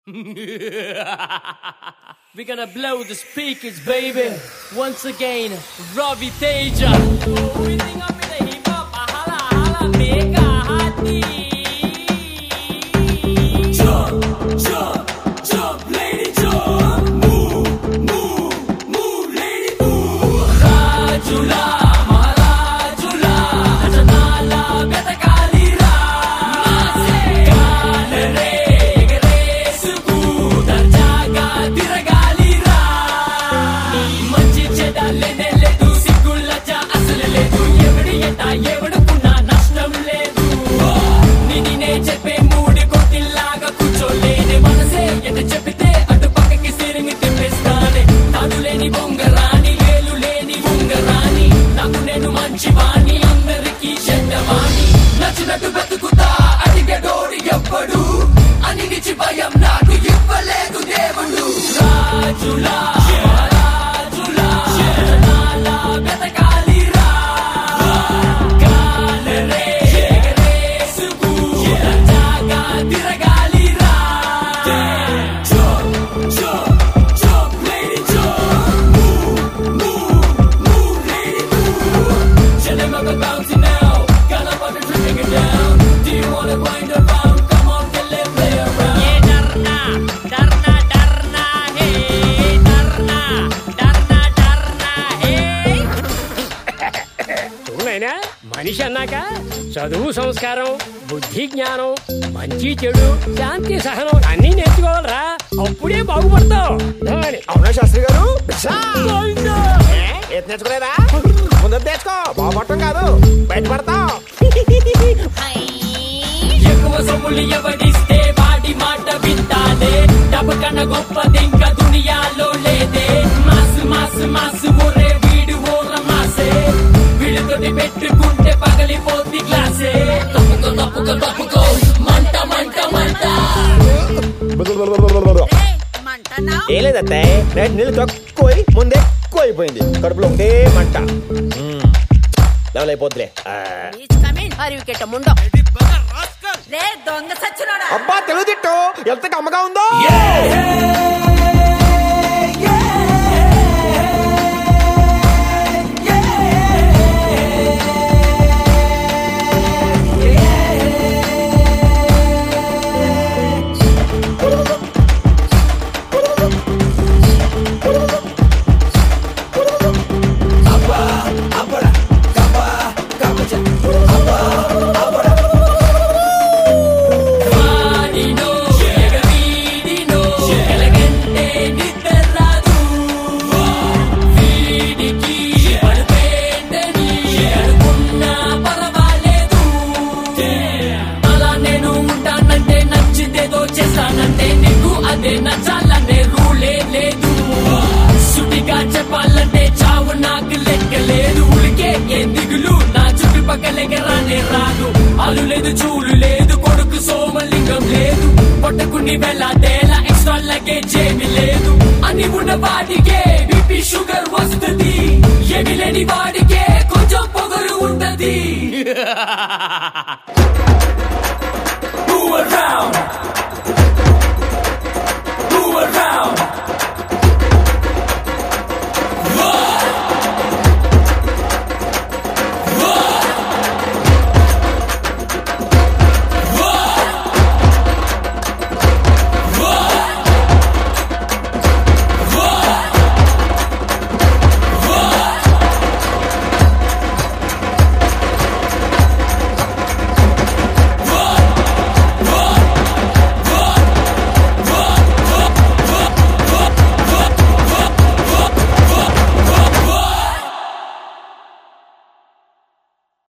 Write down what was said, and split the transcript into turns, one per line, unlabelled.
We're gonna blow the speakers, baby. Once again, Ravi Teja. Opening up in the hip hop, hala hala, mega hati. Jump, jump, jump, lady, jump. Move, move, move, lady, move. Rajula, Maharajula, జనాల వెతకాలిరా. గాలరే ఎగరేసుకు దర్జాగా తిరగాలిరా. మంచి చెడ్డ లేనే లేదు సిగ్గులజ్జ అసలు లేదు ఎవడి ఎట ఎవడుకున్నా నష్టం లేదు నిది నే చెప్పే మూడి కొట్టిల్లాగా కూర్చోలేని మనసే ఎట చెప్పితే అటు పక్కకి సిరింగి తిప్పేస్తానే తాను లేని బొంగరాని వేలు లేని ఉంగరాని నాకు నేను మంచి వాణి అందరికీ చెడ్డవాణి నచ్చినట్టు బతుకుతా అడిగడోడి ఎవ్వడు అనిగిచి భయం నాకు ఇవ్వలేదు దేవుడు రాజులా రాజులా జనాల వెతకాలిరా గాలరే ఎగరేసుకు దర్జాగా తిరగాలిరా Jump, jump, jump, lady, jump. Move, move, move, lady, move. Chilling up and bouncing now. Got up on the tripping it down. Do you wanna wind around? Come on, get lit, play around.
ये डरना डरना डरना है डरना डरना डरना है
చూడైనా మనిషి అన్నాక చదువు సంస్కారం బుద్ధి జ్ఞానం మంచి చెడు శాంతి సహనం అన్ని నేర్చుకోవాలరా అప్పుడే బాగుపడతావు ధోని.
అవునా శాస్త్రి గారు
గోవిందా.
ఏది నేర్చుకోలేదా ముందు నేర్చుకో బాగుపడటం కాదు బయటపడతాం
ఎక్కువ సొమ్ములు ఎవడిస్తే వాడి మాట వింటాలే డబ్బు కన్నా గొప్పది ఇంకా దునియాలో లేదే మాసు మాసు మాసు ఒరే వీడు ఓర మాసే వీడితోటి పెట్టుకుంటే పగలిపోద్ది గ్లాసే తప్పుకో తప్పుకో తప్పుకో మంట మంట మంట
మంటనా
ఏం లేదత్తే నైట్ నీళ్ళు తక్కువ ముందే ఎక్కువ అయిపోయింది కడుపులో ఒకటే మంట మ్మ్. లెవెల్ అయిపోద్దిలే ఆ.
ప్లీజ్ కమ్ ఇన్ అరివి కెట్ట ముండో రే దొంగ సచ్చినోడా
అబ్బా తెలుగు తిట్టు ఎంత కమ్మగా ఉందో
వాడినో ఎగవీడినో ఎలగంటే నిద్ర రాదు వీడికి పడిపోయిందని అనుకున్నా పర్వాలేదు అలా నేను ఉంటానంటే నచ్చితేదో చేస్తానంటే నీకు అదే నచ్చాలనే రూలే లేదు సుటిగా చెప్పాలంటే చావు నాకు లెక్కలేదు ఉలికే ఏ దిగులు నా చుట్టుపక్కలకి రానే రాదు అలు లేదు చూలు లేదు కొడుకు సోమలింగం లేదు పొట్టకుని వెళ్ళ తేల ఎక్స్ట్రా లగేజ్ ఏమి లేదు అని ఉన్న వాడికే బీపీ షుగర్ వస్తుంది ఏమి లేని వాడికే కొంచెం పొగరు ఉంటది Move around